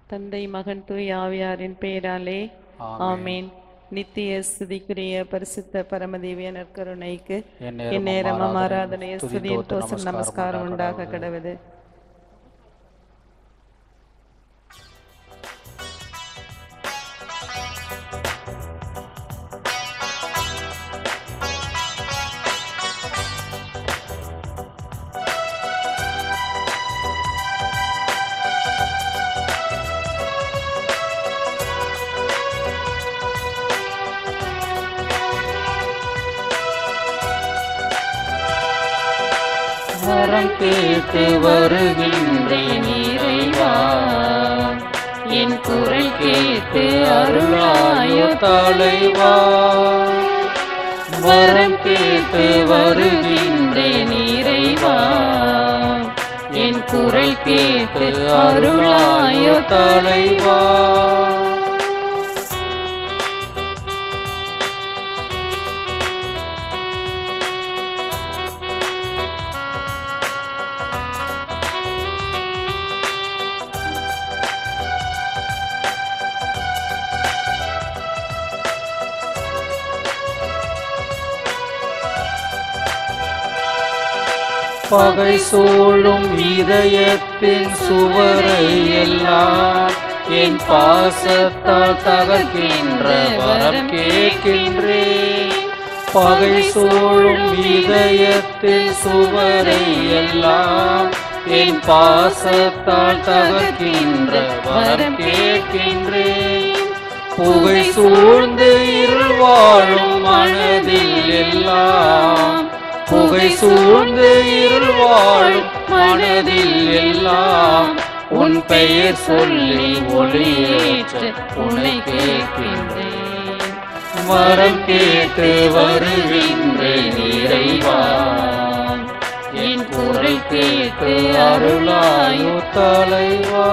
தந்தை மகன் தூய் ஆவியாரின் பெயராலே ஆமேன் நித்திய ஸ்துதிக்குரிய பரிசுத்த பரமதேவிய நற்கருணைக்கு எந்நேரமும் ஆராதனை ஸ்துதியின் தோசம் நமஸ்காரம் உண்டாக கடவுது வரம் கேட்டு வருகின்றேன் இறைவா என் குரல் கேட்டு அருளாயோ தலைவா வரம் கேட்டு வருகின்றேன் இறைவா என் குரல் கேட்டு அருளாயோ தலைவா பகை சூழும் இதயத்தின் சுவரை எல்லாம் என் பாசத்தால் தகர்க்கின்ற வரம் கேட்கின்றேன் பகை சூழும் இதயத்தின் சுவரை எல்லாம் என் பாசத்தால் தகர்க்கின்ற வரம் கேட்கின்றேன் புகை சூழ்ந்து இருள் வாழும் மனதில் எல்லாம் புகை சூழ்ந்து இருள் வாழும் மனதில் எல்லாம் உன் பெயர் சொல்லி ஒளியேற்ற உன்னை கேட்கின்றேன் வரம் கேட்டு வருகின்றேன் இறைவா என் குரல் கேட்டு அருளாயோ தலைவா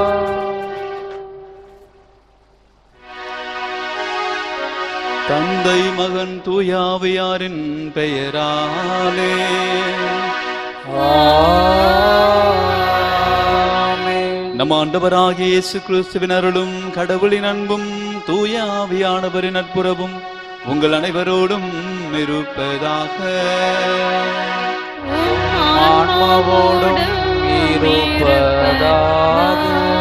தந்தை மகன் தூயாவியாரின் பெயராலே நம் ஆண்டவராகிய இயேசு கிறிஸ்துவின் அருளும் கடவுளின் அன்பும் தூயாவியானவரின் நட்புறவும் உங்கள் அனைவரோடும் இருப்பதாக ஆன்மாவோடும் இருப்பதாக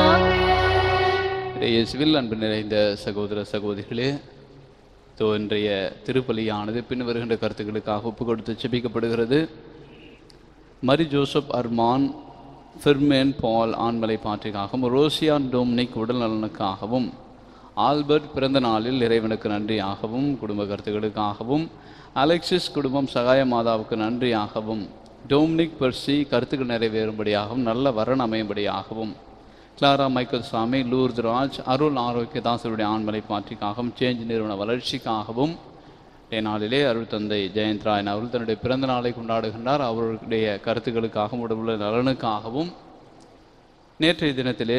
இயேசுவில் அன்பு நிறைந்த சகோதர சகோதரிகளே தோ இன்றைய திருப்பலியானது பின் வருகின்ற கருத்துக்களுக்காக ஒப்பு கொடுத்து செபிக்கப்படுகிறது மரி ஜோசப் அர்மான் ஃபிர்மேன் பால் ஆண்மலை பாற்றிக்காகவும் ரோசியான் டோம்னிக் உடல் நலனுக்காகவும் ஆல்பர்ட் பிறந்த நாளில் இறைவனுக்கு நன்றியாகவும் குடும்ப கருத்துக்களுக்காகவும் அலெக்சிஸ் குடும்பம் சகாய மாதாவுக்கு நன்றியாகவும் டோம்னிக் பெர்சி கருத்துக்கள் நிறைவேறும்படியாகவும் நல்ல வரன் அமையும்படியாகவும் கிளாரா மைக்கேல் சுவாமி லூர்து ராஜ் அருள் ஆரோக்கியதாசருடைய ஆண்மலை பாற்றிக்காகவும் சேஞ்ச் நிறுவன வளர்ச்சிக்காகவும் இன்றைய நாளிலே அருள் தந்தை ஜெயந்த்ராயன் அவர்கள் தன்னுடைய பிறந்த நாளை கொண்டாடுகின்றார் அவருடைய கருத்துக்களுக்காகவும் உடம்புல நலனுக்காகவும் நேற்றைய தினத்திலே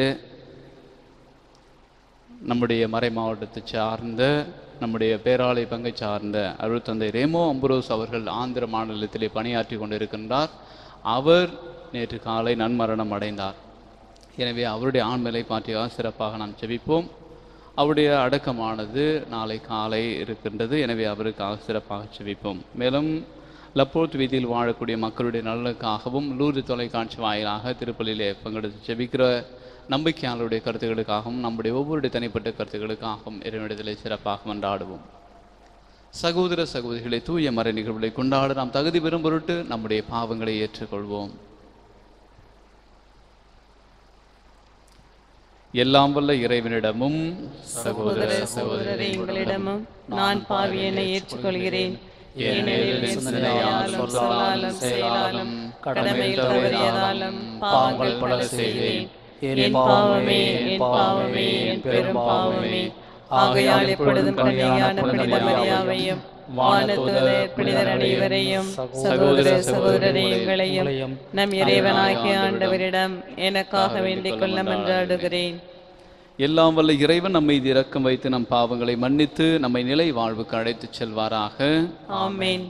நம்முடைய மறை மாவட்டத்தை சார்ந்த நம்முடைய பேராலை பங்கை சார்ந்த அருள் தந்தை ரேமோ அம்புரோஸ் அவர்கள் ஆந்திர மாநிலத்திலே பணியாற்றி கொண்டிருக்கின்றார் அவர் நேற்று காலை நன்மரணம் அடைந்தார் எனவே அவருடைய ஆண்மலை பாற்றியாக சிறப்பாக நாம் செபிப்போம் அவருடைய அடக்கமானது நாளை காலை இருக்கின்றது எனவே அவருக்காக சிறப்பாக செபிப்போம் மேலும் லப்போர்ட் வீதியில் வாழக்கூடிய மக்களுடைய நலனுக்காகவும் லூர்து தொலைக்காட்சி வாயிலாக திருப்பலியிலே பங்கெடுத்து செபிக்கிற நம்பிக்கையாளருடைய கருத்துக்களுக்காகவும் நம்முடைய ஒவ்வொருடைய தனிப்பட்ட கருத்துக்களுக்காகவும் இறைவனிடத்திலே சிறப்பாக மன்றாடுவோம் சகோதர சகோதரிகளை தூய மறை நிகழ்வுகளை கொண்டாட நாம் தகுதி பெறும் பொருட்டு நம்முடைய பாவங்களை ஏற்றுக்கொள்வோம் எல்லாம் வல்ல இறைவனிடமும் சகோதர சகோதரரை எங்களிடமும் நான் பாவியனை ஏற்றுக்கொள்கிறேன் ஏனெனில் என் சிந்தனையாலும் சொல்லாலும் செயலாலும் கடமையில் தவறியதாலும் பாவங்கள் பல செய்தேன் என் பாவமே என் பாவமே என் பெரும் பாவமே ஆகையால் எப்பொழுதும் கண்ணியான புனித மரியாவையும் வானத்துதர் புனிதர் அனைவரையும் சகோதர சகோதரரை எங்களையும் நம் இறைவனாகிய ஆண்டவரிடம் எனக்காக வேண்டிக் கொள்ள மன்றாடுகிறேன் எல்லாம் வல்ல இறைவன் நம்மை இது இரக்கம் வைத்து நம் பாவங்களை மன்னித்து நம்மை நிலை வாழ்வுக்கு அழைத்துச் செல்வாராக ஆமென்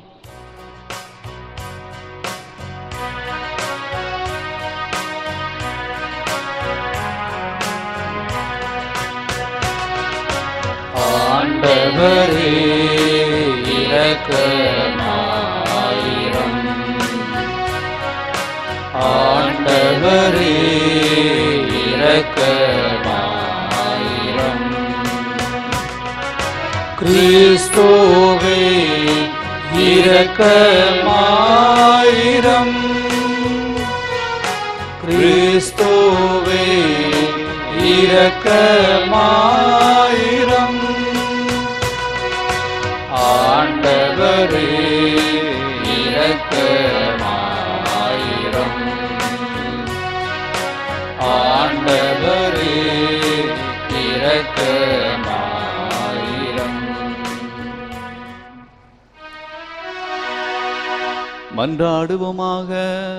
ஆண்டவரே இரக்கமாயிரம் ஆண்டவரே இரக்கமாயிரம் கிறிஸ்துவே இரக்கமாயிரம் கிறிஸ்துவே இரக்கமாயிரம் ஆண்டவரே இரக்கமாயிரம் ஆண்டவரே இரக்கமாயிரம் மன்றாடுவோமாக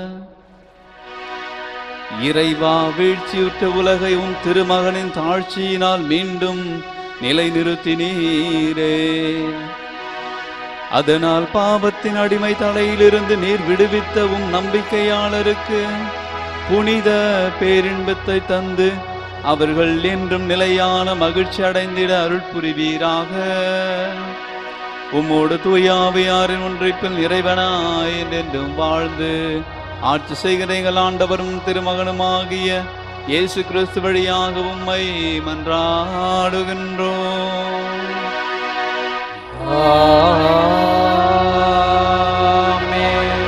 இறைவா வீழ்ச்சியுற்ற உலகை உம் திருமகனின் தாழ்ச்சியினால் மீண்டும் நிலைநிறுத்தினீரே அதனால் பாவத்தின் அடிமை தலையிலிருந்து நீர் விடுவித்த உம் நம்பிக்கையாளருக்கு புனித பேரின்பத்தை தந்து அவர்கள் என்றும் நிலையான மகிழ்ச்சி அடைந்திட அருள் புரிவீராக உம்மோடு தூயாவையாரின் ஒன்றிப்பில் இறைவனாய் என்றும் வாழ்ந்து ஆட்சி செய்கிற எங்கள் ஆண்டவரும் திருமகனுமாகிய இயேசு கிறிஸ்து வழியாக உம்மை மன்றாடுகின்றோம் ஆமென்.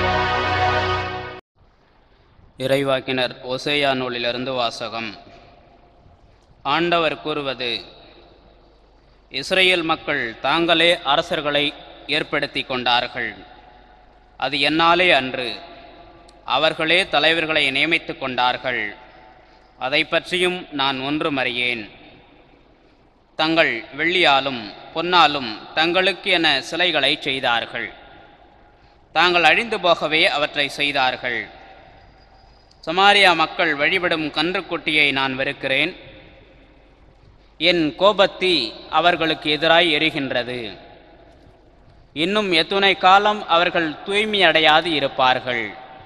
இறைவாக்கினர் ஒசேயா நூலிலிருந்து வாசகம் ஆண்டவர் கூறுவது இஸ்ரேல் மக்கள் தாங்களே அரசர்களை ஏற்படுத்தி கொண்டார்கள் அது என்னாலே அன்று அவர்களே தலைவர்களை நியமித்து கொண்டார்கள் அதை பற்றியும் நான் ஒன்றும் அறியேன் தங்கள் வெள்ளியாலும் பொன்னாலும் தங்களுக்கு என சிலைகளை செய்தார்கள் தாங்கள் அழிந்து போகவே அவற்றை செய்தார்கள் சமாரியா மக்கள் வழிபடும் கன்றுக்குட்டியை நான் வெறுக்கிறேன் என் கோபத்தி அவர்களுக்கு எதிராய் எரிகின்றது இன்னும் எத்துணை காலம் அவர்கள் தூய்மையடையாது இருப்பார்கள்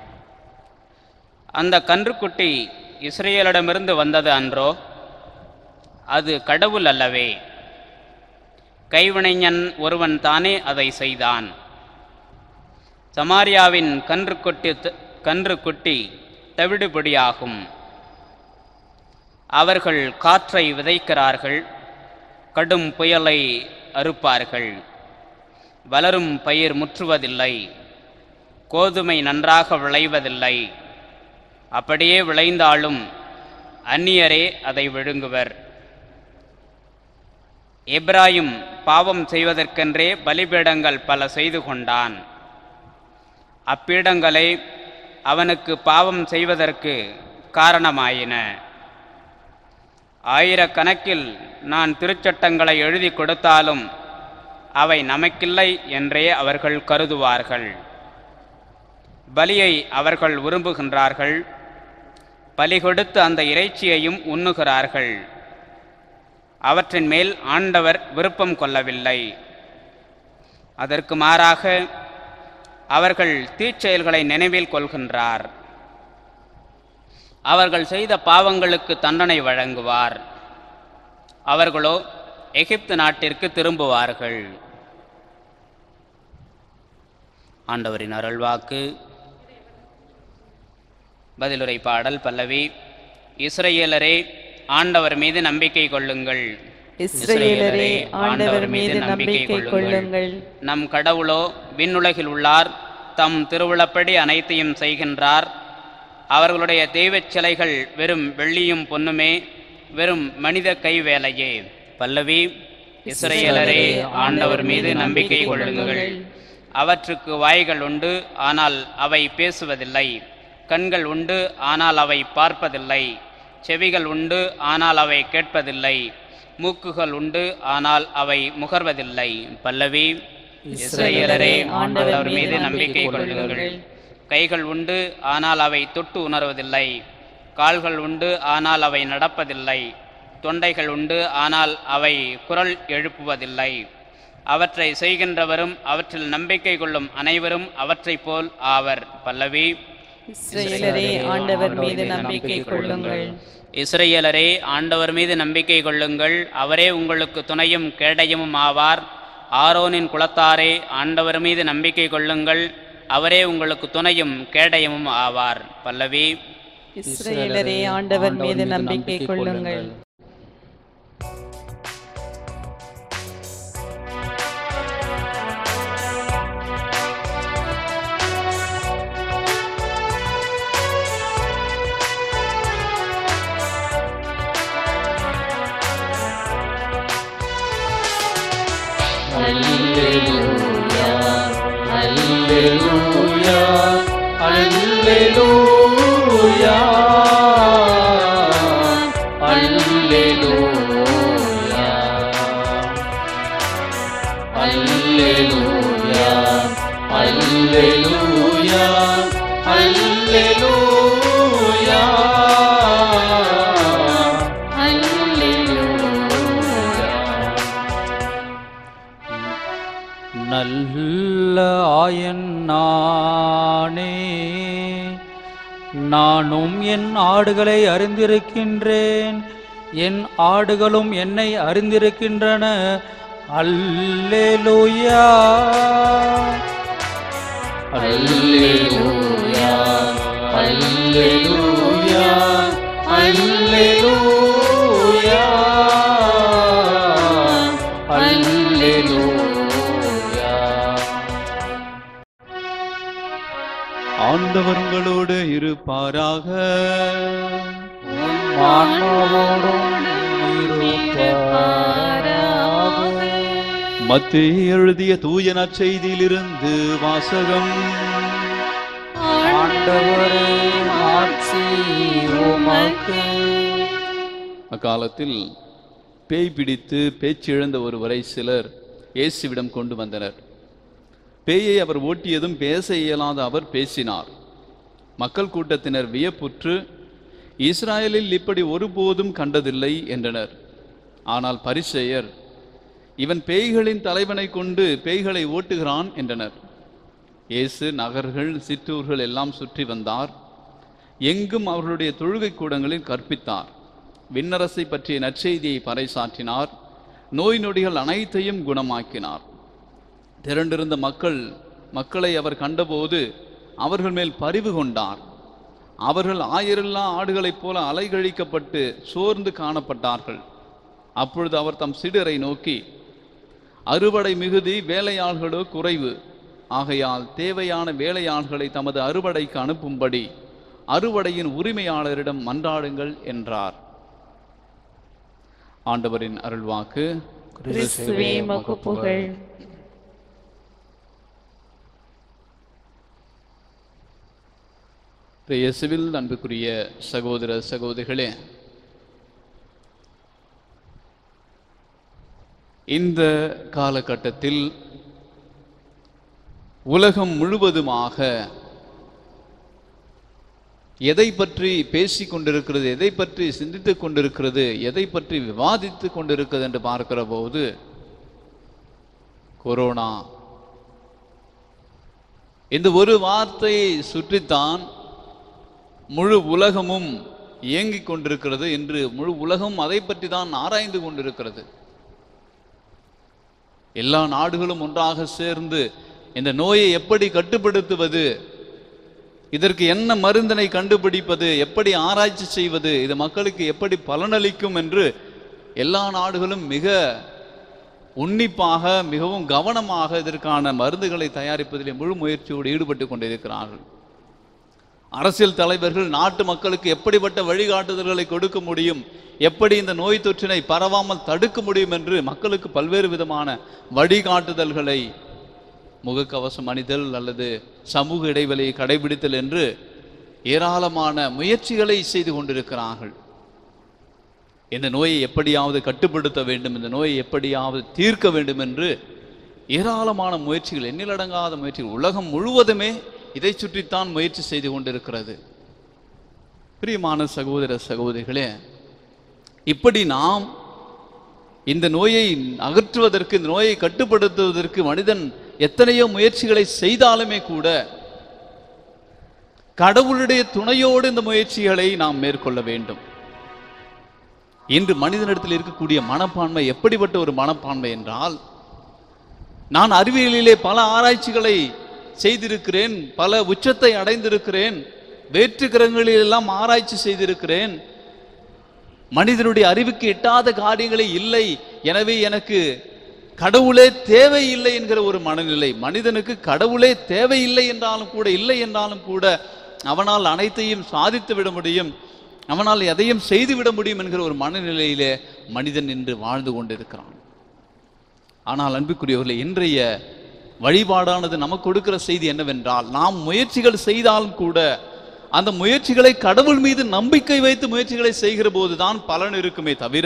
அந்த கன்றுக்குட்டி இஸ்ரேலிடமிருந்து வந்தது அன்றோ அது கடவுள் அல்லவே கைவினைஞன் ஒருவன் தானே அதை செய்தான் சமாரியாவின் கன்றுக்குட்டி கன்றுக்குட்டி தவிடுபடியாகும் அவர்கள் காற்றை விதைக்கிறார்கள் கடும் புயலை அறுப்பார்கள் வளரும் பயிர் முற்றுவதில்லை கோதுமை நன்றாக விளைவதில்லை அப்படியே விளைந்தாலும் அந்நியரே அதை விழுங்குவர் எப்ராயும் பாவம் செய்வதற்கென்றே பலிபீடங்கள் பல செய்து கொண்டான் அப்பீடங்களை அவனுக்கு பாவம் செய்வதற்கு காரணமாயின ஆயிரக்கணக்கில் நான் திருச்சட்டங்களை எழுதி கொடுத்தாலும் அவை நமக்கில்லை என்றே அவர்கள் கருதுவார்கள் பலியை அவர்கள் விரும்புகின்றார்கள் பலி கொடுத்து அந்த இறைச்சியையும் உண்ணுகிறார்கள் அவற்றின் மேல் ஆண்டவர் விருப்பம் கொள்ளவில்லை அதற்கு மாறாக அவர்கள் தீச்செயல்களை நினைவில் கொள்கின்றார் அவர்கள் செய்த பாவங்களுக்கு தண்டனை வழங்குவார் அவர்களோ எகிப்து நாட்டிற்கு திரும்புவார்கள் ஆண்டவரின் அருள்வாக்கு பதிலுரை பாடல் பல்லவி இஸ்ரவேலரே ஆண்டவர் மீது நம்பிக்கை கொள்ளுங்கள் இஸ்ரவேலரே ஆண்டவர் மீது நம்பிக்கை கொள்ளுங்கள் நம் கடவுளோ விண்ணுலகில் உள்ளார் தம் திருவிழப்படி அனைத்தையும் செய்கின்றார் அவர்களுடைய தெய்வச் சிலைகள் வெறும் வெள்ளியும் பொன்னுமே வெறும் மனித கைவேலையே பல்லவி இஸ்ரவேலரே ஆண்டவர் மீது நம்பிக்கை கொள்ளுங்கள் அவற்றுக்கு வாய்கள் உண்டு ஆனால் அவை பேசுவதில்லை கண்கள் உண்டு ஆனால் அவை பார்ப்பதில்லை செவிகள் உண்டு ஆனால் அவை கேட்பதில்லை மூக்குகள் உண்டு ஆனால் அவை முகர்வதில்லை பல்லவி இஸ்ரவேலரே ஆண்டவர் மீது நம்பிக்கை கொள்ளுங்கள் கைகள் உண்டு ஆனால் அவை தொட்டு உணர்வதில்லை கால்கள் உண்டு ஆனால் அவை நடப்பதில்லை தொண்டைகள் உண்டு ஆனால் அவை குரல் எழுப்புவதில்லை அவற்றை செய்கின்றவரும் அவற்றில் நம்பிக்கை கொள்ளும் அனைவரும் அவற்றைப் போல் ஆவர் பல்லவி இஸ்ரவேலரே ஆண்டவர் மீது நம்பிக்கை கொள்ளுங்கள் இஸ்ரேலரே ஆண்டவர் மீது நம்பிக்கை கொள்ளுங்கள் அவரே உங்களுக்கு துணையும் கேடயமும் ஆவார் ஆரோனின் குலத்தாரே ஆண்டவர் மீது நம்பிக்கை கொள்ளுங்கள் அவரே உங்களுக்கு துணையும் கேடயமும் ஆவார் பல்லவி இஸ்ரவேலரே ஆண்டவர் மீது நம்பிக்கை கொள்ளுங்கள் அல்லேலூயா அல்லேலூயா அல்லேலூயா அல்லேலூயா அல்லேலூயா அல்லேலூயா நல்ல ஆயன் நானே நானும் என் ஆடுகளை அறிந்திருக்கின்றேன் என் ஆடுகளும் என்னை அறிந்திருக்கின்றன அல்லேலூயா அல்லேலூயா அல்லேலூயா அல்லேலூயா அல்லேலூயா ஆண்டவர் உங்களோடு இருப்பாராக ஆன்மாவோடும் மத்திய எழுதிய தூய நற்செய்தியிலிருந்து வாசகம் ஆண்டவரே மாட்சி உமக்கு அக்காலத்தில் பேய் பிடித்து பேச்சிழந்த ஒருவரை சிலர் இயேசுவிடம் கொண்டு வந்தனர் பேயை அவர் ஓட்டியதும் பேச இயலாத அவர் பேசினார் மக்கள் கூட்டத்தினர் வியப்புற்று இஸ்ராயலில் இப்படி ஒருபோதும் கண்டதில்லை என்றனர் ஆனால் பரிசேயர் இவன் பேய்களின் தலைவனை கொண்டு பேய்களை ஓட்டுகிறான் என்றனர் இயேசு நகர்கள் சிற்றூர்கள் எல்லாம் சுற்றி வந்தார் எங்கும் அவர்களுடைய தொழுகை கூடங்களில் கற்பித்தார் விண்ணரசை பற்றிய நற்செய்தியை பறைசாற்றினார் நோய் நொடிகள் அனைத்தையும் குணமாக்கினார் திரண்டிருந்த மக்கள் மக்களை அவர் கண்டபோது அவர்கள் மேல் பரிவு கொண்டார் அவர்கள் ஆயிரல்லா ஆடுகளைப் போல அலைகழிக்கப்பட்டு சோர்ந்து காணப்பட்டார்கள் அப்பொழுது அவர் தம் சிடரை நோக்கி அறுவடை மிகுதி வேலையாள்களோ குறைவு ஆகையால் தேவையான வேலையாள்களை தமது அறுவடைக்கு அனுப்பும்படி அறுவடையின் உரிமையாளரிடம் மன்றாடுங்கள் என்றார் ஆண்டவரின் அருள்வாக்கு கிறிஸ்துவே மக்கு புகழ் இயேசுவில் அன்புக்குரிய சகோதர சகோதரிகளே இந்த காலகட்டத்தில் உலகம் முழுவதுமாக எதை பற்றி பேசிக் கொண்டிருக்கிறது எதை பற்றி சிந்தித்துக் கொண்டிருக்கிறது எதை பற்றி விவாதித்துக் கொண்டிருக்கிறது என்று பார்க்கிற போது கொரோனா இந்த ஒரு வார்த்தையை சுற்றித்தான் முழு உலகமும் இயங்கிக் கொண்டிருக்கிறது என்று முழு உலகம் அதை பற்றி தான் ஆராய்ந்து கொண்டிருக்கிறது எல்லா நாடுகளும் ஒன்றாக சேர்ந்து இந்த நோயை எப்படி கட்டுப்படுத்துவது இதற்கு என்ன மருந்தினை கண்டுபிடிப்பது எப்படி ஆராய்ச்சி செய்வது இது மக்களுக்கு எப்படி பலனளிக்கும் என்று எல்லா நாடுகளும் மிக உன்னிப்பாக மிகவும் கவனமாக இதற்கான மருந்துகளை தயாரிப்பதிலே முழு முயற்சியோடு ஈடுபட்டு கொண்டிருக்கிறார்கள் அரசியல் தலைவர்கள் நாட்டு மக்களுக்கு எப்படிப்பட்ட வழிகாட்டுதல்களை கொடுக்க முடியும் எப்படி இந்த நோய் தொற்றினை பரவாமல் தடுக்க முடியும் என்று மக்களுக்கு பல்வேறு விதமான வழிகாட்டுதல்களை முகக்கவசம் அணிதல் அல்லது சமூக இடைவெளியை கடைபிடித்தல் என்று ஏராளமான முயற்சிகளை செய்து கொண்டிருக்கிறார்கள் இந்த நோயை எப்படியாவது கட்டுப்படுத்த வேண்டும் இந்த நோயை எப்படியாவது தீர்க்க வேண்டும் என்று ஏராளமான முயற்சிகள் எண்ணிலடங்காத முயற்சிகள் உலகம் முழுவதுமே இதை சுற்றித்தான் முயற்சி செய்து கொண்டிருக்கிறது பிரியமான சகோதர சகோதரிகளே இப்படி நாம் இந்த நோயை அகற்றுவதற்கு இந்த நோயை கட்டுப்படுத்துவதற்கு மனிதன் எத்தனையோ முயற்சிகளை செய்தாலுமே கூட கடவுளுடைய துணையோடு இந்த முயற்சிகளை நாம் மேற்கொள்ள வேண்டும் இன்று மனிதனிடத்தில் இருக்கக்கூடிய மனப்பான்மை எப்படிப்பட்ட ஒரு மனப்பான்மை என்றால் நான் அறிவியலிலே பல ஆராய்ச்சிகளை செய்திருக்கிறேன் பல உச்சத்தை அடைந்திருக்கிறேன் வேற்று கிரகங்களில் எல்லாம் ஆராய்ச்சி செய்திருக்கிறேன் மனிதனுடைய அறிவுக்கு எட்டாத காரியங்களே இல்லை எனவே எனக்கு கடவுளே தேவையில்லை என்கிற ஒரு மனநிலை மனிதனுக்கு கடவுளே தேவையில்லை என்றாலும் கூட இல்லை என்றாலும் கூட அவனால் அனைத்தையும் சாதித்து விட முடியும் அவனால் எதையும் செய்து விட முடியும் என்கிற ஒரு மனநிலையிலே மனிதன் இன்று வாழ்ந்து கொண்டிருக்கிறான் ஆனால் அன்புக்குரியவர்களே இன்றைய வழிபாடானது நமக்கு கொடுக்கிற செய்தி என்னவென்றால் நாம் முயற்சிகள் செய்தாலும் கூட அந்த முயற்சிகளை கடவுள் மீது நம்பிக்கை வைத்து முயற்சிகளை செய்கிற போதுதான் பலன் இருக்குமே தவிர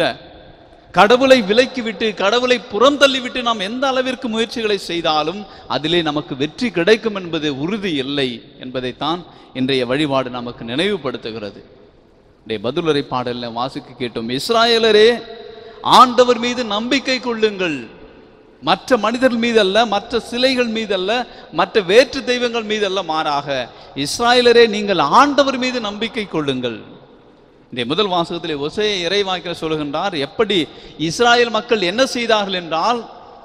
கடவுளை விலக்கிவிட்டு கடவுளை புறம் தள்ளிவிட்டு நாம் எந்த அளவிற்கு முயற்சிகளை செய்தாலும் அதிலே நமக்கு வெற்றி கிடைக்கும் என்பது உறுதி இல்லை என்பதைத்தான் இன்றைய வழிபாடு நமக்கு நினைவுபடுத்துகிறது இன்றைய பதிலுரை பாடல்ல வாசிக்க கேட்டோம் இஸ்ராயலரே ஆண்டவர் மீது நம்பிக்கை கொள்ளுங்கள் மற்ற மனிதர்கள் மீது அல்ல மற்ற சிலைகள் மீது அல்ல மற்ற வேற்று தெய்வங்கள் மீது அல்ல மாறாக இஸ்ராயலரே நீங்கள் ஆண்டவர் மீது நம்பிக்கை கொள்ளுங்கள் இந்த முதல் வாசகத்திலே ஒசைய இறைவாக்கில் சொல்லுகின்றார் எப்படி இஸ்ராயல் மக்கள் என்ன செய்தார்கள் என்றால்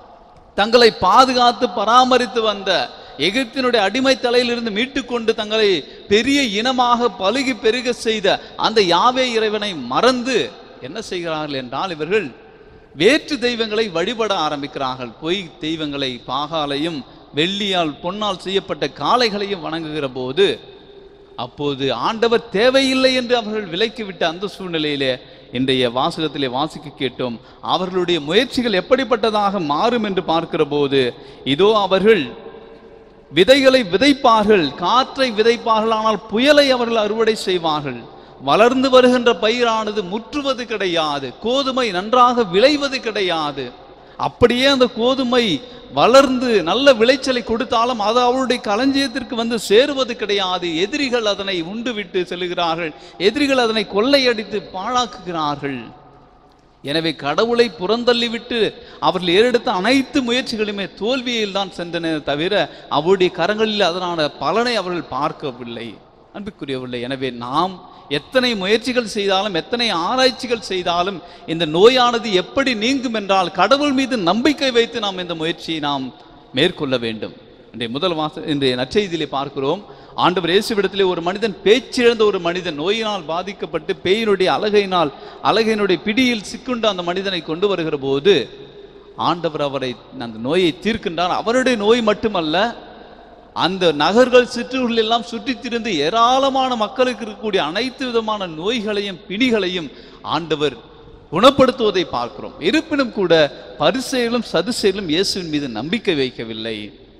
தங்களை பாதுகாத்து பராமரித்து வந்த எகிப்தினுடைய அடிமை தலையிலிருந்து மீட்டுக்கொண்டு தங்களை பெரிய இனமாக பலுகி பெருக செய்த அந்த யாவே இறைவனை மறந்து என்ன செய்கிறார்கள் என்றால் இவர்கள் வேற்று தெய்வங்களை வழிபட ஆரம்பிக்கிறார்கள் பொய் தெய்வங்களை பாகாலையும் வெள்ளியால் பொன்னால் செய்யப்பட்ட காளைகளையும் வணங்குகிற போது அப்போது ஆண்டவர் தேவையில்லை என்று அவர்கள் விலக்கிவிட்ட அந்த சூழ்நிலையிலே இன்றைய வாசகத்திலே வாசிக்க கேட்டோம் அவர்களுடைய முயற்சிகள் எப்படிப்பட்டதாக மாறும் என்று பார்க்கிற போது இதோ அவர்கள் விதைகளை விதைப்பார்கள் காற்றை விதைப்பார்கள் ஆனால் புயலை அவர்கள் அறுவடை செய்வார்கள் வளர்ந்து வருகின்ற பயிரானது முற்றுவது கிடையாது கோதுமை நன்றாக விளைவது கிடையாது அப்படியே அந்த கோதுமை வளர்ந்து நல்ல விளைச்சலை கொடுத்தாலும் அது அவருடைய களஞ்சியத்திற்கு வந்து சேருவது கிடையாது எதிரிகள் அதனை உண்டு விட்டு செல்கிறார்கள் எதிரிகள் அதனை கொள்ளையடித்து பாழாக்குகிறார்கள் எனவே கடவுளை புறந்தள்ளிவிட்டு அவர்கள் ஏறெடுத்த அனைத்து முயற்சிகளுமே தோல்வியில் தான் சென்றன தவிர அவருடைய கரங்களில் அதனான பலனை அவர்கள் பார்க்கவில்லை அன்புக்குரியவில்லை எனவே நாம் எத்தனை முயற்சிகள் செய்தாலும் எத்தனை ஆராய்ச்சிகள் செய்தாலும் இந்த நோயானது எப்படி நீங்கும் என்றால் கடவுள் மீது நம்பிக்கை வைத்து நாம் இந்த முயற்சியை நாம் மேற்கொள்ள வேண்டும் இன்றைய முதல் மாச இன்றைய நற்செய்தியிலே பார்க்கிறோம் ஆண்டவர் இயேசுவிடத்திலே ஒரு மனிதன் பேச்சிழந்த ஒரு மனிதன் நோயினால் பாதிக்கப்பட்டு பேயினுடைய அழகையினால் அழகையினுடைய பிடியில் சிக்குண்ட அந்த மனிதனை கொண்டு வருகிற போது ஆண்டவர் அவரை அந்த நோயை தீர்க்கின்றார் அவருடைய நோய் மட்டுமல்ல அந்த நகர்கள் சிற்றூர்கள் எல்லாம் சுற்றித் திரிந்து ஏராளமான மக்களுக்கு இருக்கக்கூடிய அனைத்து விதமான நோய்களையும் பிணிகளையும் ஆண்டவர் குணப்படுத்துவதை பார்க்கிறோம் இருப்பினும் கூட பரிசெயலும் சதுசெயலும் இயேசுவின் மீது நம்பிக்கை வைக்கவில்லை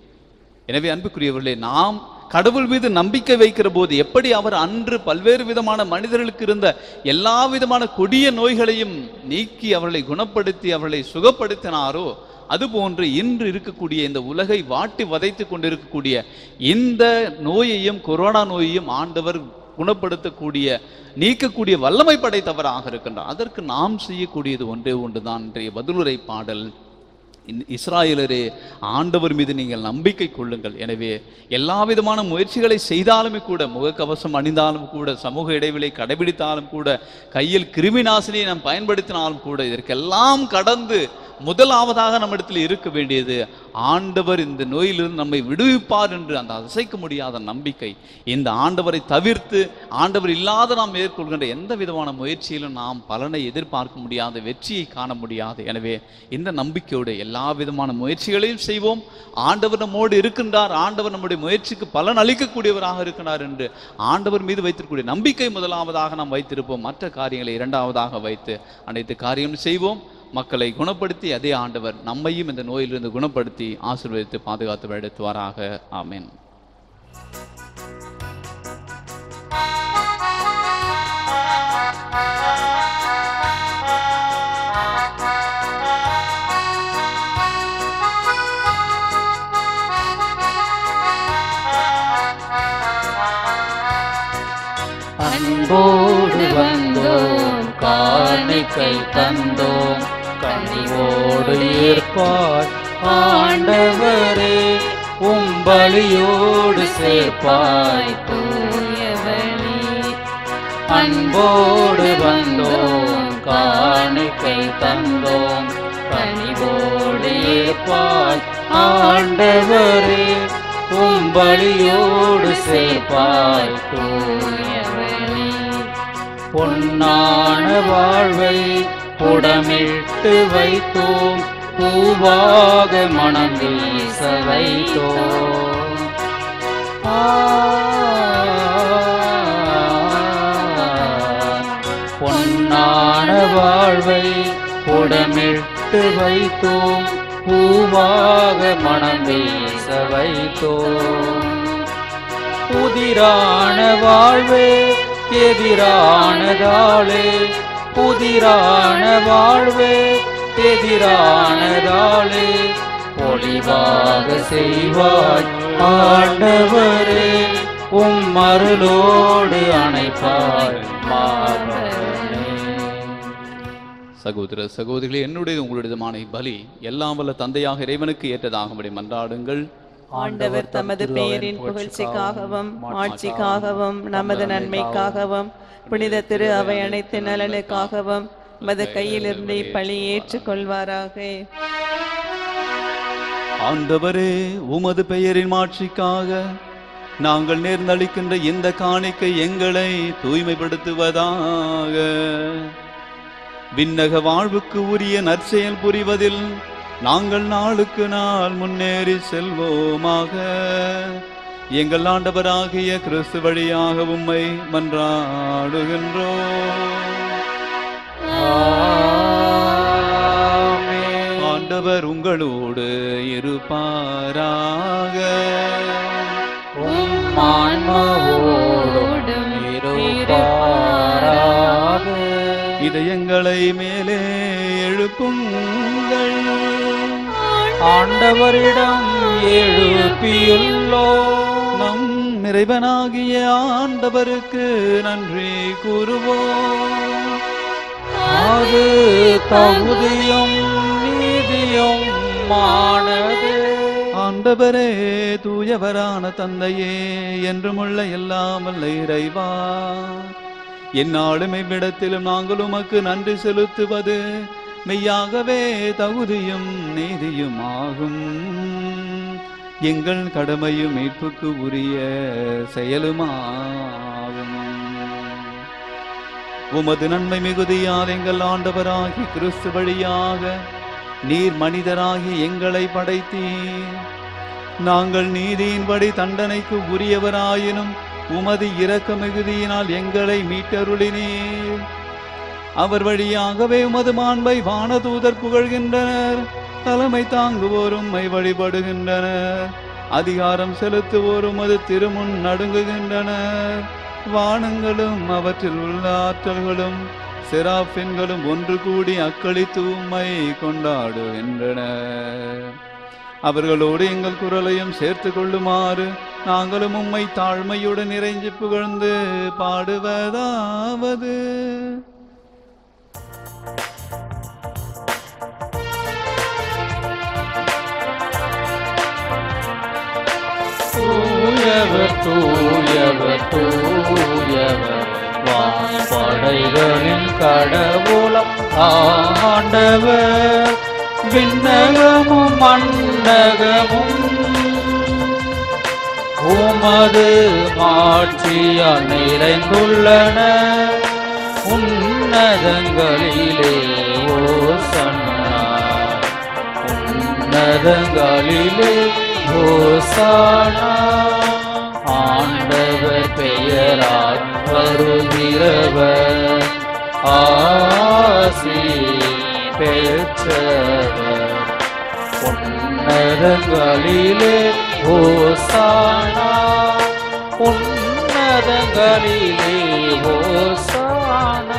எனவே அன்புக்குரியவர்களே நாம் கடவுள் மீது நம்பிக்கை வைக்கிற போது எப்படி அவர் அன்று பல்வேறு விதமான மனிதர்களுக்கு இருந்த எல்லா விதமான கொடிய நோய்களையும் நீக்கி அவர்களை குணப்படுத்தி அவர்களை சுகப்படுத்தினாரோ அதுபோன்று இன்று இருக்கக்கூடிய இந்த உலகை வாட்டி வதைத்து கொண்டிருக்கக்கூடிய இந்த நோயையும் கொரோனா நோயையும் ஆண்டவர் குணப்படுத்தக்கூடிய நீக்கக்கூடிய வல்லமை படைத்தவராக இருக்கின்றார் அதற்கு நாம் செய்யக்கூடியது ஒன்றே ஒன்றுதான் இன்றைய பதிலுரை பாடல் இந்த இஸ்ராயலரே ஆண்டவர் மீது நீங்கள் நம்பிக்கை கொள்ளுங்கள் எனவே எல்லா விதமான முயற்சிகளை செய்தாலுமே கூட முகக்கவசம் அணிந்தாலும் கூட சமூக இடைவெளி கடைபிடித்தாலும் கூட கையில் கிருமி நாசினியை நாம் பயன்படுத்தினாலும் கூட இதற்கெல்லாம் கடந்து முதலாவதாக நம்மிடத்தில் இருக்க வேண்டியது ஆண்டவர் இந்த நோயிலிருந்து நம்மை விடுவிப்பார் என்று அந்த அசைக்க முடியாத நம்பிக்கை இந்த ஆண்டவரை தவிர்த்து ஆண்டவர் இல்லாத நாம் மேற்கொள்கின்ற எந்த விதமான முயற்சியிலும் நாம் பலனை எதிர்பார்க்க முடியாத வெற்றியை காண முடியாது எனவே இந்த நம்பிக்கையோடு எல்லா விதமான முயற்சிகளையும் செய்வோம் ஆண்டவர் நம்மோடு இருக்கின்றார் ஆண்டவர் நம்முடைய முயற்சிக்கு பலன் அளிக்கக்கூடியவராக இருக்கிறார் என்று ஆண்டவர் மீது வைத்திருக்கக்கூடிய நம்பிக்கை முதலாவதாக நாம் வைத்திருப்போம் மற்ற காரியங்களை இரண்டாவதாக வைத்து அனைத்து காரியங்களும் செய்வோம் மக்களை குணப்படுத்தி அதே ஆண்டவர் நம்மையும் இந்த நோயிலிருந்து குணப்படுத்தி ஆசீர்வதித்து பாதுகாத்து வழிநடத்துவாராக ஆமென் அன்போடு வந்தோம் காணிக்கை தந்தோம் கனிவோடு ஏற்பார் ஆண்டவரே உம்பலியோடு சேர்ப்பாய் தூய அன்போடு வந்தோம் காணிக்கை தந்தோம் கனிவோடு ஏற்பாய் ஆண்டவரே உம்பலியோடு சேர்ப்பாய் தூயவரே பொன்னான வாழ்வை புடமிட்டு வைத்தோம் பூவாக மனம் வீச வைத்தோம் ஆ, பொன்னான வாழ்வை புடமிட்டு வைத்தோம் பூவாக மனம் வீச வைத்தோம் புதிரான வாழ்வே எதிரானதாளே புதிரான வாழ்வே எதிரானதாளே பொலிவாக செய்வாய் ஆண்டவரே உம் அருளோடு அணைப்பாய் மாபரனே சகோதர சகோதரிகளே என்னுடைய உங்களுடையதுமான பலி எல்லாம் வல்ல தந்தையாக இறைவனுக்கு ஏற்றதாகும்படி மன்றாடுங்கள் ஆண்டவர் தமது பெயரின் புகழ்ச்சிக்காகவும் ஆட்சிக்காகவும் நமது நன்மைக்காகவும் புனித திரு அவை அனைத்து நலனுக்காகவும் மது கையிலிருந்து இப்பழி ஏற்றுக்கொள்வாராக ஆண்டவரே உமது பெயரின் மாட்சிக்காக நாங்கள் நேர்ந்தளிக்கின்ற இந்த காணிக்கை எங்களை தூய்மைப்படுத்துவதாக விண்ணக வாழ்வுக்கு உரிய நற்செயல் புரிவதில் நாங்கள் நாளுக்கு நாள் முன்னேறி செல்வோமாக எங்கள் ஆண்டவராகிய கிறிஸ்து வழியாக உம்மை மன்றாடுகின்றோம் ஆண்டவர் உங்களோடு இருப்பாராக ஆன்மாவோடும் இருப்பாராக இதயங்களை மேலே எழுப்புங்கள் ஆண்டவரிடம் எழுப்பியுள்ளோ நம் இறைவனாகிய ஆண்டவருக்கு நன்றி கூறுவோம் அது தகுதியும் நீதியும் மானது ஆண்டவரே தூயவரான தந்தையே என்றுமுள்ள எல்லாம் வல்ல இறைவா எந்நாளும் இவ்விடத்திலும் நாங்கள் உமக்கு நன்றி செலுத்துவது மெய்யாகவே தகுதியும் நீதியும் ஆகும் எங்கள் கடமையும் மீட்புக்கு உரிய செயலுமாகும் உமது நன்மை மிகுதியால் எங்கள் ஆண்டவராகி கிறிஸ்து வழியாக நீர் மனிதராகி எங்களை படைத்தீர் நாங்கள் நீதியின்படி தண்டனைக்கு உரியவராயினும் உமது இரக்க மிகுதியினால் எங்களை மீட்டருளினீர் அவர் வழியாகவே உமது மாண்பை வானதூதர் புகழ்கின்றனர் தலைமை தாங்குவோர் உம்மை வழிபடுகின்றனர் அதிகாரம் செலுத்துவோர் உமது திருமுன் நடுங்குகின்றனர் வானங்களும் அவற்றில் உள்ள ஆற்றல்களும் செராஃபின்களும் ஒன்று கூடி அக்களித்து உம்மை கொண்டாடுகின்றனர் அவர்களோடு எங்கள் குரலையும் சேர்த்து கொள்ளுமாறு நாங்களும் உம்மை தாழ்மையுடன் இறைஞ்சி புகழ்ந்து பாடுவதாவது தூயவர் தூயவர் தூயவர் வான்படைகளின் கடவுளம் ஆண்டவர் விண்ணகமும் மண்டகமும் உமது மாட்சியால் நிறைந்துள்ளன உன்னதங்களிலே ஓசன்னா உன்னதங்களிலே ஓசானா ஆண்டவர் பெயரால் வருகிறவர் ஆசி பெற்றவர் உன்னதங்களிலே ஓசானா உன்னதங்களிலே ஓசானா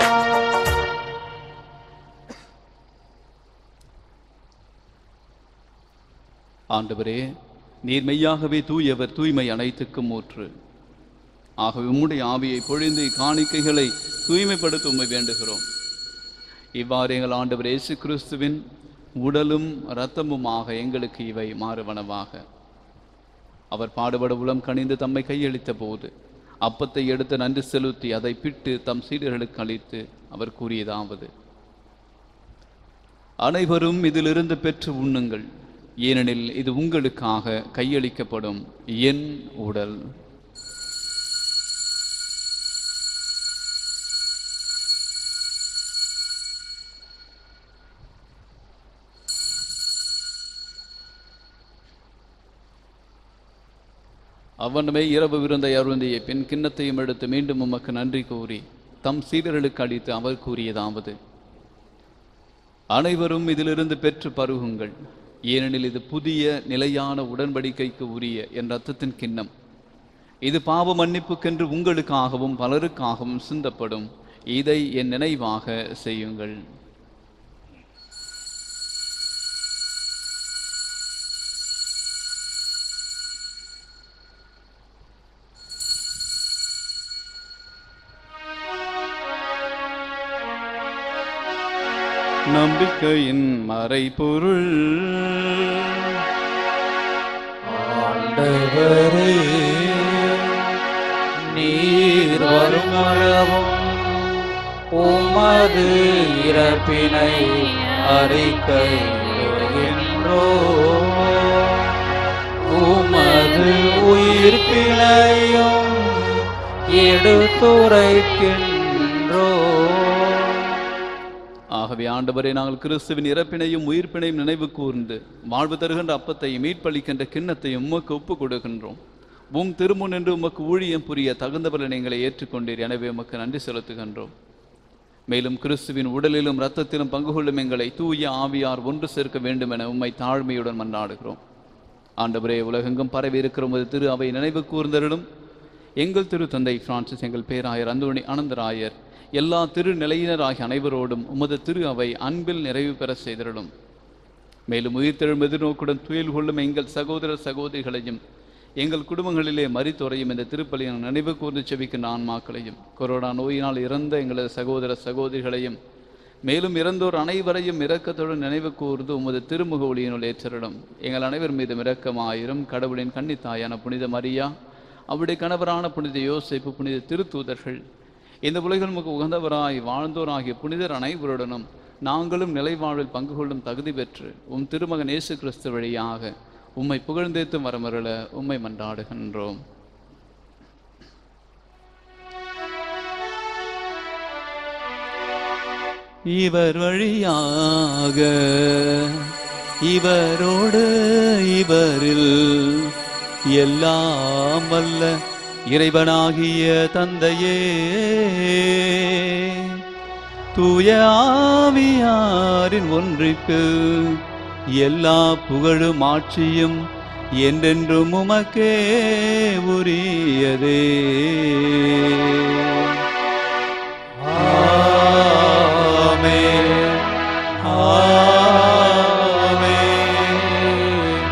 ஆண்டவரே நீர் மெய்யாகவே தூயவர் தூய்மை அனைத்துக்கும் ஊற்று ஆகவே உம்முடைய ஆவியை பொழிந்து காணிக்கைகளை தூய்மைப்படுத்த உம்மை வேண்டுகிறோம் இவ்வாறு எங்கள் ஆண்டவர் இயேசு கிறிஸ்துவின் உடலும் இரத்தமுமாக எங்களுக்கு இவை மாறுவனவாக அவர் பாடுபட உளம் கனிந்து தம்மை கையளித்த போது அப்பத்தை எடுத்து நன்றி செலுத்தி அதை பிட்டு தம் சீடர்களுக்கு அளித்து அவர் கூறியதாவது அனைவரும் இதிலிருந்து பெற்று உண்ணுங்கள் ஏனெனில் இது உங்களுக்காக கையளிக்கப்படும் என் உடல் அவனுமே இரவு விருந்தை அருந்திய பின் கிண்ணத்தையும் எடுத்து மீண்டும் உமக்கு நன்றி கூறி தம் சீடர்களுக்கு அளித்து அவர் கூறியதாவது அனைவரும் இதிலிருந்து பெற்று பருகுங்கள் ஏனெனில் இது புதிய நிலையான உடன்படிக்கைக்கு உரிய என் ரத்தத்தின் கிண்ணம் இது பாவ மன்னிப்புக்கென்று உங்களுக்காகவும் பலருக்காகவும் சிந்தப்படும் இதை என் நினைவாக செய்யுங்கள் நம்பிக்கையின் மறைபொருள் ஆண்டவரே நீர் வருமளவும் உமது இறப்பினை அறிக்கையிடுகின்றோ உமது உயிர்ப்பினையும் எடுத்துரைக்கின்றோ ஆகவே ஆண்டவரே நாங்கள் கிறிஸ்துவின் இறப்பினையும் உயிர்ப்பினையும் நினைவு கூர்ந்து வாழ்வு தருகின்ற அப்பத்தையும் மீட்பளிக்கின்ற கிண்ணத்தையும் உமக்கு ஒப்பு கொடுக்கின்றோம் உம் திருமுன் என்று உமக்கு ஊழியம் புரிய தகுந்தவர்கள் எங்களை ஏற்றுக்கொண்டீர் எனவே உமக்கு நன்றி செலுத்துகின்றோம் மேலும் கிறிஸ்துவின் உடலிலும் இரத்தத்திலும் பங்கு கொள்ளும் எங்களை தூய ஆவியார் ஒன்று சேர்க்க வேண்டும் என உம்மை தாழ்மையுடன் மன்றாடுகிறோம் ஆண்டவரே உலகெங்கும் பரவி இருக்கிற உமது திரு அவை நினைவு கூர்ந்தருளும் எங்கள் திரு தந்தை பிரான்சிஸ் எங்கள் பேராயர் அந்தோணி அனந்தராயர் எல்லா திருநிலையினராகிய அனைவரோடும் உமது திரு அவை அன்பில் நிறைவு பெற செய்திருளும் மேலும் உயிர்த்தெழும் எதிர்நோக்குடன் துயில் கொள்ளும் எங்கள் சகோதர சகோதரிகளையும் எங்கள் குடும்பங்களிலே மறித்துறையும் இந்த திருப்பலியின் நினைவு கூர்ந்து செவிக்கின்ற ஆன்மாக்களையும் கொரோனா நோயினால் இறந்த எங்களது சகோதர சகோதரிகளையும் மேலும் இறந்தோர் அனைவரையும் இரக்கத்துடன் நினைவு கூர்ந்து உமது திருமுக ஒளியினுள் ஏற்றரிடும் எங்கள் அனைவர் மீதும் இரக்கமாயிரும் கடவுளின் கன்னித்தாயான புனித மரியா அவருடைய கணவரான புனித யோசேப்பு புனித திருத்தூதர்கள் இந்த உலகில் நமக்கு உகந்தவராய் வாழ்ந்தோராகிய புனிதர் அனைவருடனும் நாங்களும் நிலைவாழ்வில் பங்கு கொள்ளும் தகுதி பெற்று உம் திருமகன் இயேசு கிறிஸ்து வழியாக உம்மை புகழ்ந்தேத்தும் வரமருள உம்மை மன்றாடுகின்றோம் இவர் வழியாக இவரோடு இவரில் எல்லாம் வல்ல இறைவனாகிய தந்தையே தூய ஆவியாரின் ஒன்றிப்பு எல்லா புகழும் ஆட்சியும் என்றென்றும் உமக்கே உரியதே ஆமென். ஆமென்.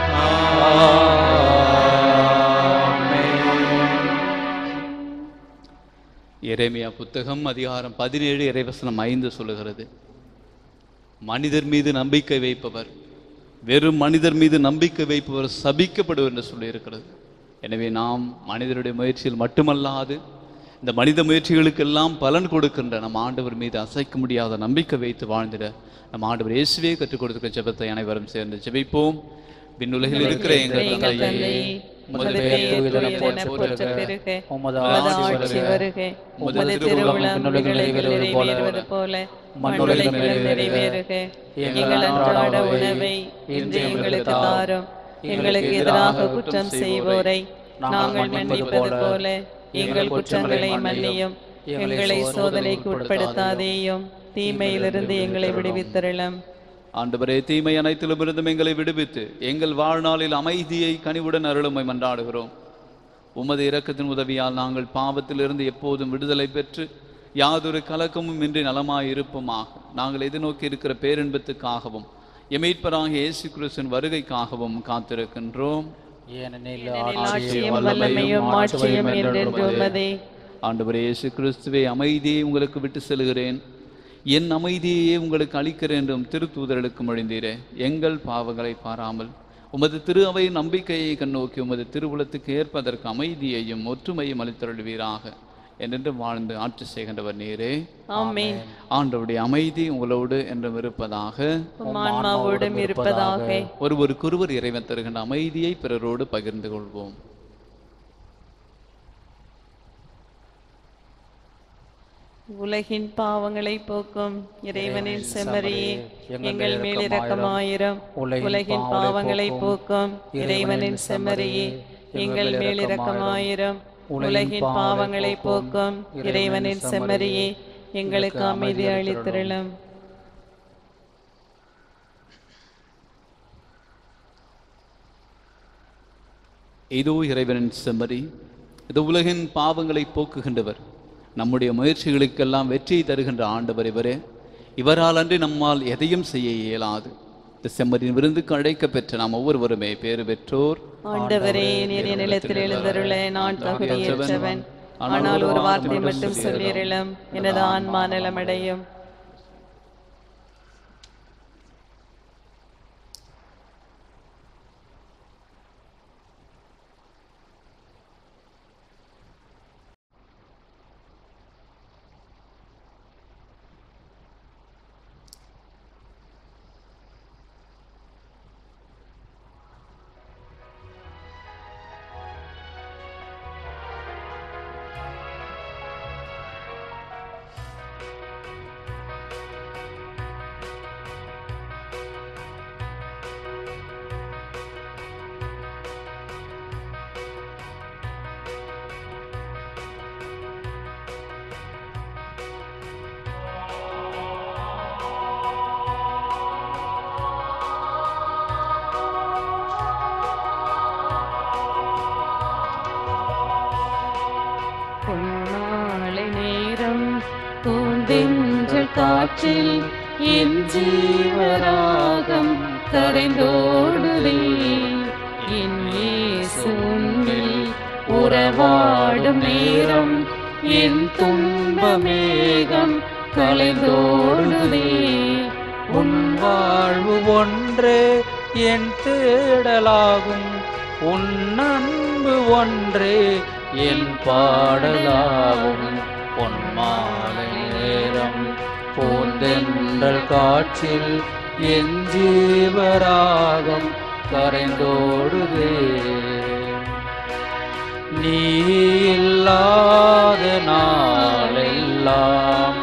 எரேமியா புத்தகம் அதிகாரம் பதினேழு இறைவசனம் ஐந்து சொல்லுகிறது மனிதர் மீது நம்பிக்கை வைப்பவர் வெறும் மனிதர் மீது நம்பிக்கை வைப்பவர் சபிக்கப்படுவர் என்று சொல்லியிருக்கிறது எனவே நாம் மனிதருடைய முயற்சியில் மட்டுமல்லாது இந்த மனித முயற்சிகளுக்கெல்லாம் பலன் கொடுக்கின்ற நம் ஆண்டவர் மீது அசைக்க முடியாத நம்பிக்கை வைத்து வாழ்ந்திட நம் ஆண்டவர் இயேசுவே கற்றுக் கொடுக்கிற ஜெபத்தை அனைவரும் சேர்ந்து ஜெபிப்போம் விண்ணுலகில் இருக்கிற எங்கள் எங்கள் தந்தையே தந்தையே, உமது உமது பெயர் பெயர் தூயதென தூயதென போற்றப் போற்றப் பெறுக. பெறுக. உமது உமது ஆட்சி ஆட்சி வருக. வருக உமது உமது திருவுளம் திருவுளம் விண்ணுலகில் விண்ணுலகில் நிறைவேறுவது போல நிறைவேறுவது போல மண்ணுலகிலும் மண்ணுலகிலும் நிறைவேறுக. நிறைவேறுக எங்கள் எங்கள் அன்றாட அன்றாட உணவை இன்று எங்களுக்கு தாரும் எங்களுக்கு எங்களுக்கு எதிராக குற்றம் செய்வோரை நாங்கள் மன்னிப்பது போல எங்கள் குற்றங்களை மன்னியும் எங்களை சோதனைக்கு உட்படுத்தாதேயும் தீமையிலிருந்து எங்களை விடுவித்தருளும் ஆண்டவரே தீமை அனைத்திலும் இருந்தும் எங்களை விடுவித்து எங்கள் வாழ்நாளில் அமைதியை கனிவுடன் அருளுமை மன்றாடுகிறோம் உமது இரக்கத்தின் உதவியால் நாங்கள் பாவத்திலிருந்து எப்போதும் விடுதலை பெற்று யாதொரு கலக்கமும் இன்றி நலமாய் இருப்போமாக நாங்கள் எதிர்நோக்கி இருக்கிற பேரின்பத்துக்காகவும் எமீட்பராகிய இயேசு கிறிஸ்துவின் வருகைக்காகவும் காத்திருக்கின்றோம் ஏனெனில் ஆட்சியும் ஆட்சியும் வல்லமையும் மாட்சியும் என்றென்றும் என்றென்றும் உமதே ஆண்டவரே இயேசு கிறிஸ்துவே அமைதியை உங்களுக்கு விட்டு செல்கிறேன் என் அமைதியையே உங்களுக்கு அளிக்கிறேன் என்றும் திருத்தூதர்களுக்கு மொழிந்தீரே எங்கள் பாவங்களை பாராமல் உமது திரு அவை நம்பிக்கையை கண்ணோக்கி உமது திருவுளத்துக்கு ஏற்பதற்கு அமைதியையும் ஒற்றுமையும் அளித்தருள்வீராக என்றென்று வாழ்ந்து ஆட்சி செய்கின்றவர் நீரே ஆமென் ஆண்டவருடைய அமைதி உங்களோடு என்றும் இருப்பதாக உம் ஆன்மாவோடும் இருப்பதாக ஒருவருக்கொருவர் இறைவன் தருகின்ற அமைதியை பிறரோடு பகிர்ந்து கொள்வோம் உலகின் பாவங்களை போக்கும் இறைவனின் செம்மறியே எங்கள் மேல் இரக்கமாயிரம் உலகின் பாவங்களை போக்கும் இறைவனின் செம்மறியே எங்கள் மேல் இரக்கமாயிரம் உலகின் பாவங்களை போக்கும் இறைவனின் செம்மறியே எங்களுக்கு அமைதி அளித்திரளும் இதோ இறைவனின் செம்மறி இது உலகின் பாவங்களை போக்குகின்றவர் நம்முடைய முயற்சிகளுக்கெல்லாம் வெற்றியை தருகின்ற ஆண்டவர் இவரே இவரால் அன்றி நம்மால் எதையும் செய்ய இயலாது இந்த செம்மறியின் விருந்துக்கு அழைக்க பெற்ற நாம் ஒவ்வொருவருமே பேறு பெற்றோர் ஆண்டவரே நீர் என் நிலத்தில் எழுந்தருள நான் தகுதியற்றவன் ஆனால் ஒரு வார்த்தை மட்டும் சொல்லியருளும் எனது ஆன்மா நலமடையும் பொன்னாலை நேரம் பூந்தென்றல் காற்றில் என் ஜீவராகம் கரைந்தோடுதே என் இயேசு உன்னில் உறவாடும் நேரம் என் துன்பமேகம் கலைந்தோடுதே உன் வாழ்வு ஒன்றே என் தேடலாகும் உன் அன்பு ஒன்றே என் பாடலாகும் பொன் மாலை நேரம் பூந்தென்றல் காற்றில் என் ஜீவராகம் கரைந்தோடுதே நீ இல்லாத நாளெல்லாம்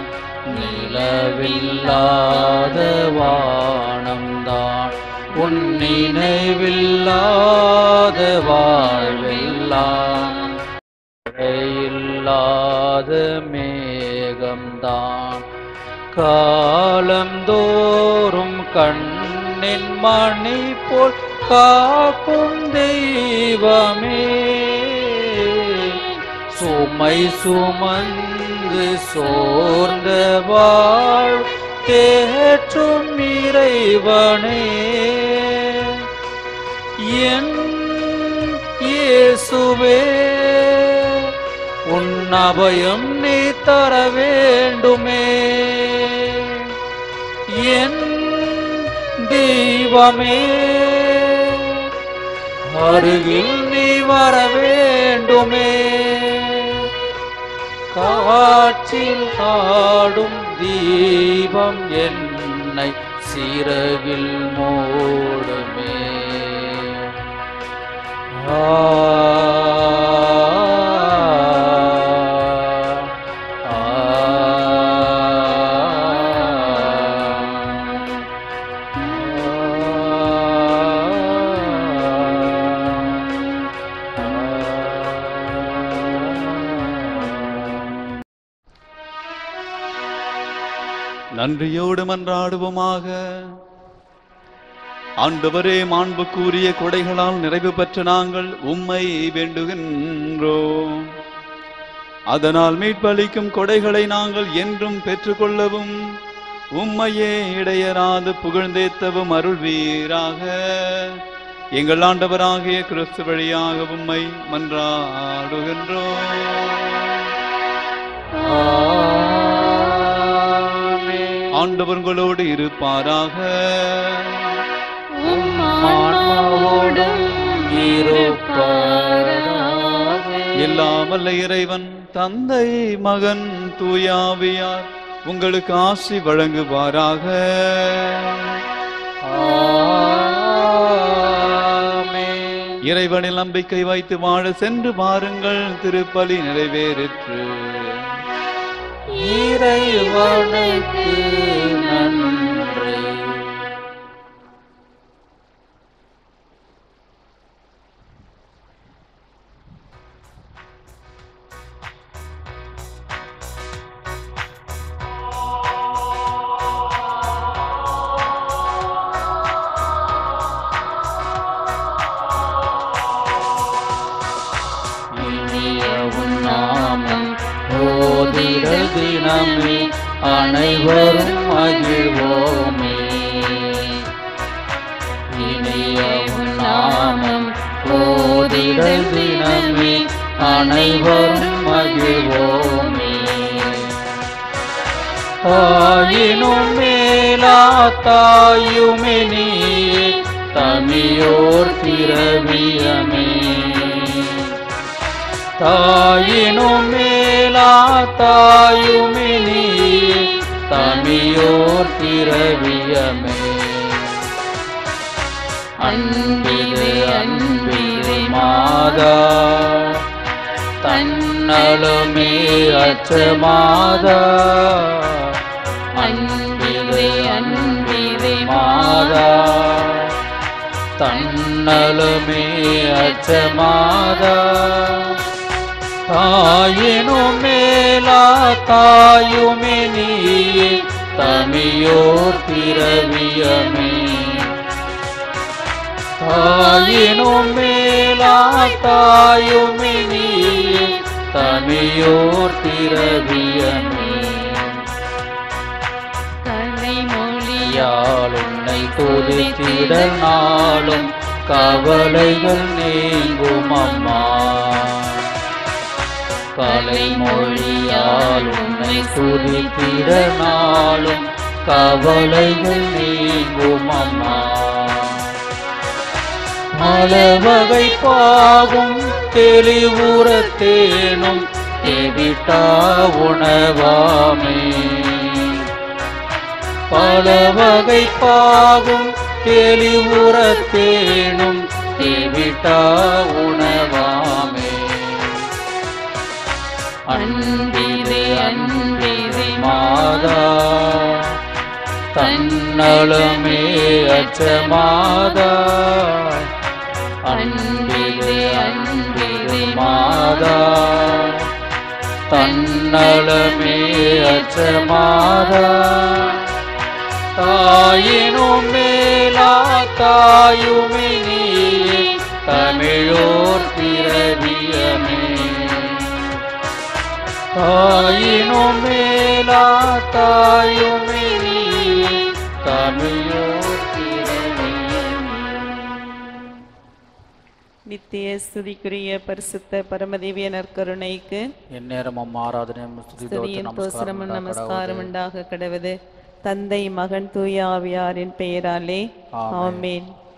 நிலவில்லாத வானம்தான் உன் நினைவில்லாத வாழ்வெல்லாம் இல்லாத மேகம்தான் காலந்தோறும் கண்ணின் மணி போல் காக்கும் தெய்வமே சுமை சுமந்து சோர்ந்த வாழ் தேற்றும் இறைவனே என் இயேசுவே உன் அபயம் நீ தர வேண்டுமே என் தெய்வமே அருகில் நீ வர வேண்டுமே காற்றில் ஆடும் தீபம் என்னை சிறகில் மூடுமே ஆ ஆ நன்றியோடு மன்றாடுவோமாக ஆண்டவரே மாண்புக்குரிய கொடைகளால் நிறைவு பெற்ற நாங்கள் உம்மை வேண்டுகின்றோம் அதனால் மீட்பளிக்கும் கொடைகளை நாங்கள் என்றும் பெற்றுக்கொள்ளவும் உம்மையே இடையராது புகழ்ந்தேத்தவும் அருள்வீராக எங்கள் ஆண்டவராகிய கிறிஸ்து வழியாக உம்மை மன்றாடுகின்றோம் ஆண்டவர் உங்களோடு இருப்பாராக ஆன்மாவோடும் உங்களோடும் இருப்பாராக இல்லாமல்ல இறைவன் தந்தை மகன் தூயாவியார் உங்களுக்கு ஆசி வழங்குவாராக ஆமென். இறைவனில் நம்பிக்கை வைத்து வாழ சென்று பாருங்கள் திருப்பலி நிறைவேறிற்று இறைவனுக்கு நன்றி இனியவும் நாமம் ஓதிட தினமே அனைவரும் மகிழ்வோமே இனியவும் நாமம் ஓதிட தினமே அனைவரும் மகிழ்வோமே தாயினும் மேலா தாயுமே நீயே தமியோர் திரவியமே தாயினும் மேலா தாயுமே நீயே தமியோர் திரவியமே அன்பிலே அன்பிலே மாதா தன்னலமே அச்சமாதா அன்பிலே அன்பிலே மாதா தன்னலமே அச்சமாதா தாயினும் மேலா தாயுமே நீயே தமியோர் திரவியமே தாயினும் மேலா தாயுமே நீயே தமியோர் திரவியமே யாழ் உன்னை துதித்திட நாளும் கவலைகள் நீங்கும் அம்மா கலைமொழியால் உன்னை துதித்திட நாளும் கவலைகள் நீங்கும் அம்மா மலவகை பாகும் தெளிவுறத்தேனும் தெவிட்டா உணவாமே பல வகை பாகும் தெளிவுறத்தேனும் தெவிட்டா உணவாமே அன்பிலே அன்பிலே மாதா தன்னலமே அச்சமாதா அன்பிலே அன்பிலே மாதா தன்னலமே அச்சமாதா தாயினும் மேலா தாயுமே நீயே தமிழோர் திரவியமே தாயினும் மேலா தாயுமே நீயே தமிழோர் திரவியமே நித்திய ஸ்துதிக்குரிய பரிசுத்த பரமதிவிய நற்கருணைக்கு எந்நேரமும் ஆராதனையும் ஸ்துதி ஸ்துதியின் தோசனமும் தோத்திரம் நமஸ்காரம் உண்டாக கடவுது தந்தை மகன் தூய ஆவியாரின் பெயராலே ஆமென். ஆமேன்